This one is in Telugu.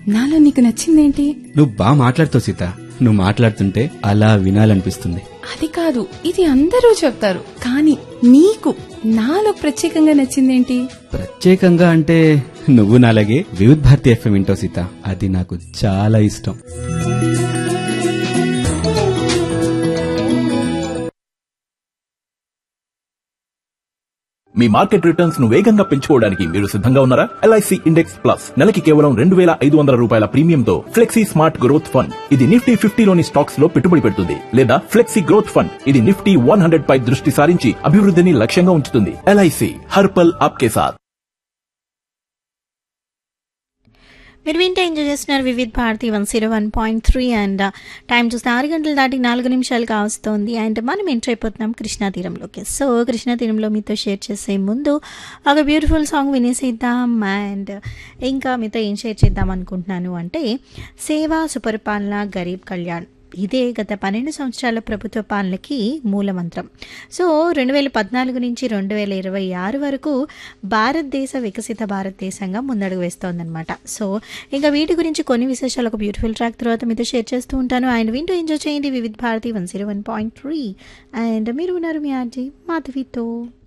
నాలో నీకు నచ్చిందేంటి నువ్వు బాగా మాట్లాడుతావు సీత నువ్వు మాట్లాడుతుంటే అలా వినాలనిపిస్తుంది అది కాదు ఇది అందరూ చెప్తారు కానీ నీకు నాలో ప్రత్యేకంగా నచ్చిందేంటి ప్రత్యేకంగా అంటే నువ్వు నాలాగే వివిధ్ భారతి ఎఫ్ఎం వింటావు సీత అది నాకు చాలా ఇష్టం మీ మార్కెట్ రిటర్న్స్ ను వేగంగా పెంచుకోవడానికి మీరు సిద్ధంగా ఉన్నారా ఎల్ఐసి ఇండెక్స్ ప్లస్ నెలకి కేవలం రెండు వేల ఐదు వందల రూపాయల ప్రీమియంతో ఫ్లెక్సీ స్మార్ట్ గ్రోత్ ఫండ్ ఇది నిఫ్టీ ఫిఫ్టీలోని స్టాక్స్ లో పెట్టుబడి పెడుతుంది లేదా ఫ్లెక్సీ గ్రోత్ ఫండ్ ఇది నిఫ్టీ వన్ హండ్రెడ్ పై దృష్టి సారించి అభివృద్ధిని లక్ష్యంగా ఉంచుతుంది ఎల్ఐసి హర్పల్ ఆప్కే సాత్ మీరు వింటే ఎంజాయ్ చేస్తున్నారు Vividh Bharati one zero one point three and time చూస్తే ఆరు గంటలు దాటి నాలుగు నిమిషాలు కావస్తోంది అండ్ మనం ఎంటర్ అయిపోతున్నాం కృష్ణా తీరంలోకి సో కృష్ణా తీరంలో మీతో షేర్ చేసే ముందు ఒక బ్యూటిఫుల్ సాంగ్ వినేసేద్దాం అండ్ ఇంకా మీతో ఏం షేర్ చేద్దాం అనుకుంటున్నాను అంటే సేవా సుపరిపాలన గరీబ్ కళ్యాణ్ ఇదే గత పన్నెండు సంవత్సరాల ప్రభుత్వ పాలనకి మూలమంత్రం సో రెండు వేల పద్నాలుగు నుంచి రెండు వేల ఇరవై ఆరు వరకు భారతదేశ వికసిత భారతదేశంగా ముందడుగు వేస్తోందనమాట సో ఇంకా వీటి గురించి కొన్ని విశేషాలు ఒక బ్యూటిఫుల్ ట్రాక్ తర్వాత మీతో షేర్ చేస్తూ ఉంటాను అండ్ వింటూ ఎంజాయ్ చేయండి Vividh Bharati one zero one point three and మీరు ఉన్నారు మీ ఆర్జీ మాధవితో